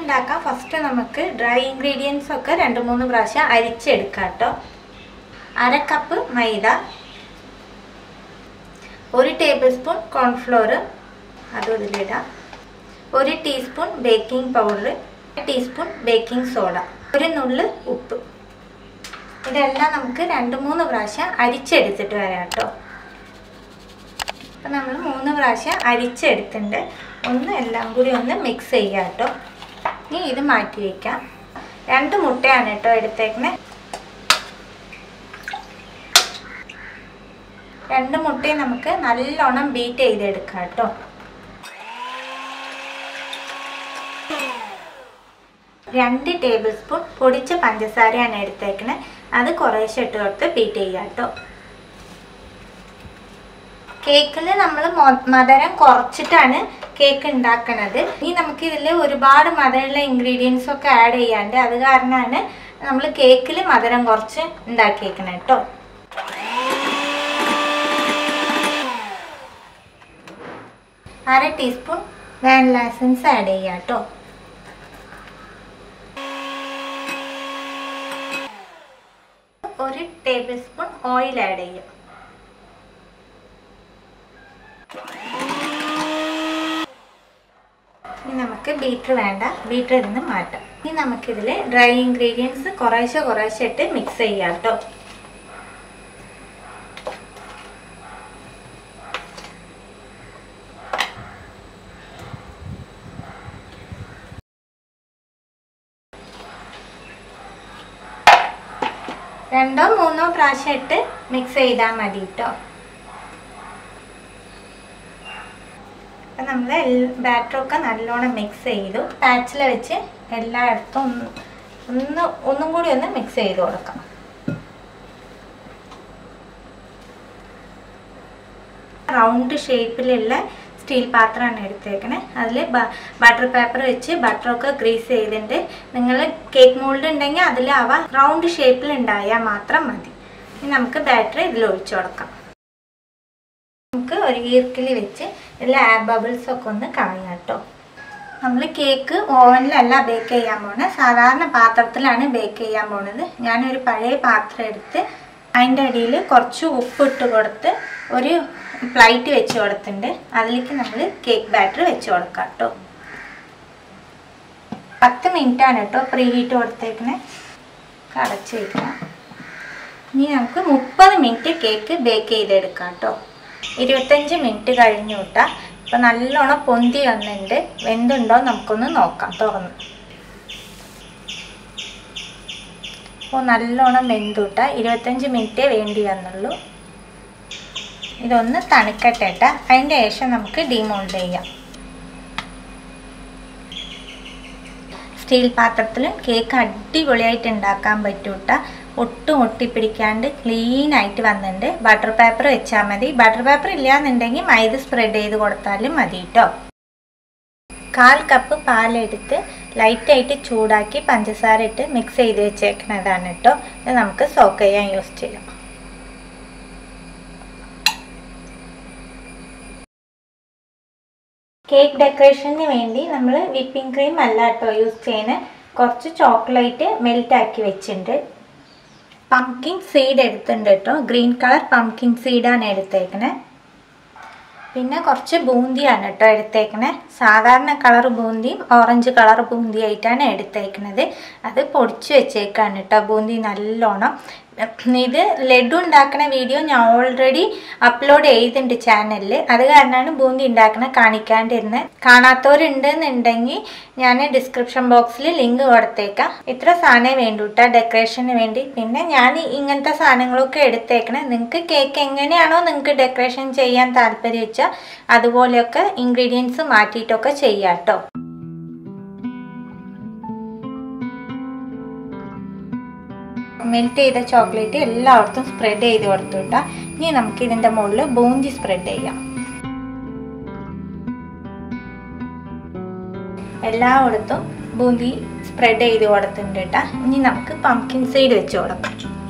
ഉണ്ടാക്കാൻ ഫസ്റ്റ് നമുക്ക് dry ingredients ഒക്കെ രണ്ട് മൂന്ന് പ്രാവശ്യം അരിച്ചെടുക്കാം കേട്ടോ അര കപ്പ് മൈദ ഒരു ടേബിൾ സ്പൂൺ കോൺഫ്ലോർ അതും ഇതിലിടാം ഒരു teaspoon baking powder teaspoon baking soda ഒരു നുള്ള് ഉപ്പ് ഇതെല്ലാം നമുക്ക് രണ്ട് മൂന്ന് പ്രാവശ്യം അരിച്ചെടുത്തിട്ട് വരാം കേട്ടോ അപ്പം നമ്മൾ മൂന്ന് പ്രാവശ്യം അരിച്ചെടുത്തിട്ടുണ്ട് ഒന്ന് എല്ലാം കൂടി ഒന്ന് മിക്സ് ചെയ്യാം കേട്ടോ ഇനി ഇത് മാറ്റി വയ്ക്കാം രണ്ട് മുട്ടയാണ് കേട്ടോ എടുത്തേക്കണേ രണ്ട് മുട്ടയും നമുക്ക് നല്ലോണം ബീറ്റ് ചെയ്തെടുക്കാം കേട്ടോ രണ്ട് ടേബിൾ സ്പൂൺ പൊടിച്ച പഞ്ചസാരയാണ് എടുത്തേക്കണേ അത് കുറേശ്ശെ ഇട്ട് കൊടുത്ത് ബീറ്റ് ചെയ്യാം കേട്ടോ കേക്കിൽ നമ്മൾ മധുരം കുറച്ചിട്ടാണ് കേക്ക് ഉണ്ടാക്കണത് ഇനി നമുക്ക് ഇതിൽ ഒരുപാട് മധുരമുള്ള ഇൻഗ്രീഡിയൻസ് ഒക്കെ ആഡ് ചെയ്യാണ്ട് അത് കാരണമാണ് നമ്മൾ കേക്കിൽ മധുരം കുറച്ച് ഉണ്ടാക്കിയേക്കണത് കേട്ടോ അര ടീസ്പൂൺ വാനില എസൻസ് ആഡ് ചെയ്യാം കേട്ടോ ഒരു ടേബിൾ സ്പൂൺ ഓയിൽ ആഡ് ചെയ്യാം ഇനി നമുക്ക് ബീറ്റർ വേണ്ട ബീറ്ററിൽ നിന്ന് മാറ്റാം ഇനി നമുക്കിതിൽ ഡ്രൈ ഇൻഗ്രീഡിയൻസ് കുറേശ്ശെ കുറേശ്ശെ ഇട്ട് മിക്സ് ചെയ്യാം കേട്ടോ രണ്ടോ മൂന്നോ പ്രാവശ്യം ഇട്ട് മിക്സ് ചെയ്താൽ മതി കേട്ടോ അപ്പം നമ്മൾ ബാറ്ററൊക്കെ നല്ലോണം മിക്സ് ചെയ്തു പാച്ചിൽ വെച്ച് എല്ലായിടത്തും ഒന്ന് ഒന്ന് ഒന്നും കൂടി ഒന്ന് മിക്സ് ചെയ്ത് കൊടുക്കാം റൗണ്ട് ഷേപ്പിലുള്ള സ്റ്റീൽ പാത്രമാണ് എടുത്തേക്കണേ അതിൽ ബട്ടർ പേപ്പർ വെച്ച് ബട്ടറൊക്കെ ഗ്രീസ് ചെയ്തിട്ടുണ്ട് നിങ്ങൾ കേക്ക് മോൾഡ് ഉണ്ടെങ്കിൽ അതിലാവാം റൗണ്ട് ഷേപ്പിൽ ഉണ്ടായാൽ മാത്രം മതി ഇനി നമുക്ക് ബാറ്ററി ഇതിൽ ഒഴിച്ചു കൊടുക്കാം നമുക്ക് ഒരു ഈർക്കിലി വെച്ച് ഇതിൽ എയർ ബബിൾസ് ഒക്കെ ഒന്ന് കളയാം കേട്ടോ നമ്മൾ കേക്ക് ഓവനിലല്ല ബേക്ക് ചെയ്യാൻ പോണത് സാധാരണ പാത്രത്തിലാണ് ബേക്ക് ചെയ്യാൻ പോണത് ഞാനൊരു പഴയ പാത്രം എടുത്ത് അതിൻ്റെ അടിയിൽ കുറച്ച് ഉപ്പിട്ട് കൊടുത്ത് ഒരു പ്ലേറ്റ് വെച്ച് കൊടുത്തിട്ടുണ്ട് അതിലേക്ക് നമ്മൾ കേക്ക് ബാറ്റർ വെച്ച് കൊടുക്കാം കേട്ടോ പത്ത് മിനിറ്റാണ് കേട്ടോ പ്രീ ഹീറ്റ് കൊടുത്തേക്കണേ അടച്ച് വയ്ക്കാം ഇനി നമുക്ക് മുപ്പത് മിനിറ്റ് കേക്ക് ബേക്ക് ചെയ്തെടുക്കാം കേട്ടോ ഇരുപത്തഞ്ച് മിനിറ്റ് കഴിഞ്ഞു വിട്ടാൽ ഇപ്പം നല്ലോണം പൊന്തി വന്നിട്ടുണ്ട് വെന്തുണ്ടോ നമുക്കൊന്ന് നോക്കാം തുറന്ന് അപ്പോൾ നല്ലോണം വെന്തുട്ട ഇരുപത്തഞ്ച് മിനിറ്റേ വേണ്ടി വന്നുള്ളൂ ഇതൊന്ന് തണുക്കട്ടെ കേട്ടോ അതിൻ്റെ ശേഷം നമുക്ക് ഡിമോൾഡ് ചെയ്യാം സ്റ്റീൽ പാത്രത്തിലും കേക്ക് അടിപൊളിയായിട്ട് ഉണ്ടാക്കാൻ പറ്റൂട്ട ഒട്ടും ഒട്ടിപ്പിടിക്കാണ്ട് ക്ലീൻ ആയിട്ട് വന്നിട്ടുണ്ട് ബട്ടർ പേപ്പർ വെച്ചാൽ മതി ബട്ടർ പേപ്പർ ഇല്ലാന്നുണ്ടെങ്കിൽ മൈദ സ്പ്രെഡ് ചെയ്ത് കൊടുത്താലും മതി കേട്ടോ കാൽ കപ്പ് പാലെടുത്ത് ലൈറ്റായിട്ട് ചൂടാക്കി പഞ്ചസാര ഇട്ട് മിക്സ് ചെയ്ത് വെച്ചേക്കുന്നതാണ് കേട്ടോ ഇത് നമുക്ക് സോക്ക് ചെയ്യാൻ യൂസ് ചെയ്യാം കേക്ക് ഡെക്കറേഷന് വേണ്ടി നമ്മൾ വിപ്പിംഗ് ക്രീം അല്ല കേട്ടോ യൂസ് ചെയ്യുന്നത് കുറച്ച് ചോക്ലേറ്റ് മെൽറ്റ് ആക്കി വെച്ചിട്ടുണ്ട് പംകിൻ സീഡ് എടുത്തിട്ടുണ്ട് കേട്ടോ ഗ്രീൻ കളർ പംകിൻ സീഡാണ് എടുത്തേക്കണേ പിന്നെ കുറച്ച് ബൂന്തിയാണ് കേട്ടോ എടുത്തേക്കണേ സാധാരണ കളർ ബൂന്തിയും ഓറഞ്ച് കളർ ബൂന്തി ആയിട്ടാണ് എടുത്തേക്കണത് അത് പൊടിച്ച് വെച്ചേക്കാണ് കേട്ടോ ബൂന്തി നല്ലോണം ഇത് ലഡു ഉണ്ടാക്കുന്ന വീഡിയോ ഞാൻ ഓൾറെഡി അപ്ലോഡ് ചെയ്തിട്ടുണ്ട് ചാനലിൽ അത് കാരണമാണ് ബൂന്തി ഉണ്ടാക്കണ കാണിക്കാണ്ടിരുന്നത് കാണാത്തവരുണ്ടെന്നുണ്ടെങ്കിൽ ഞാൻ ഡിസ്ക്രിപ്ഷൻ ബോക്സിൽ ലിങ്ക് കൊടുത്തേക്കാം ഇത്ര സാധനമേ വേണ്ടൂ കേട്ടോ ഡെക്കറേഷന് വേണ്ടി പിന്നെ ഞാൻ ഇങ്ങനത്തെ സാധനങ്ങളൊക്കെ എടുത്തേക്കണേ നിങ്ങൾക്ക് കേക്ക് എങ്ങനെയാണോ നിങ്ങൾക്ക് ഡെക്കറേഷൻ ചെയ്യാൻ താല്പര്യം വെച്ചാൽ അതുപോലെയൊക്കെ ഇൻഗ്രീഡിയൻസ് മാറ്റിയിട്ടൊക്കെ ചെയ്യാം കേട്ടോ മെൽറ്റ് ചെയ്ത ചോക്ലേറ്റ് എല്ലായിടത്തും സ്പ്രെഡ് ചെയ്ത് കൊടുത്തു കേട്ടോ ഇനി നമുക്ക് ഇതിൻ്റെ മുകളിൽ ബൂന്തി സ്പ്രെഡ് ചെയ്യാം എല്ലായിടത്തും ബൂന്തി സ്പ്രെഡ് ചെയ്ത് കൊടുത്തിട്ടുണ്ട് കേട്ടോ ഇനി നമുക്ക് പംകിൻ സൈഡ് വെച്ച് കൊടുക്കാം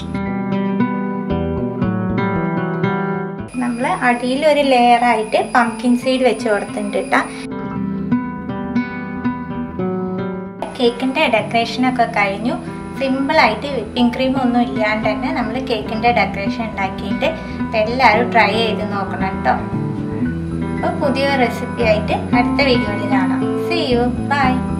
നമ്മൾ അടിയിൽ ഒരു ലെയർ ആയിട്ട് പംകിൻ സീഡ് വെച്ച് കൊടുത്തിട്ടുണ്ട് കേട്ടോ കേക്കിൻ്റെ ഡെക്കറേഷനൊക്കെ കഴിഞ്ഞു സിമ്പിളായിട്ട് വിപ്പിംഗ് ക്രീം ഒന്നും ഇല്ലാണ്ട് തന്നെ നമ്മൾ കേക്കിൻ്റെ ഡെക്കറേഷൻ ഉണ്ടാക്കിയിട്ട് എല്ലാവരും ട്രൈ ചെയ്ത് നോക്കണം കേട്ടോ അപ്പോൾ പുതിയ റെസിപ്പി ആയിട്ട് അടുത്ത വീഡിയോയിൽ കാണാം സി യു ബൈ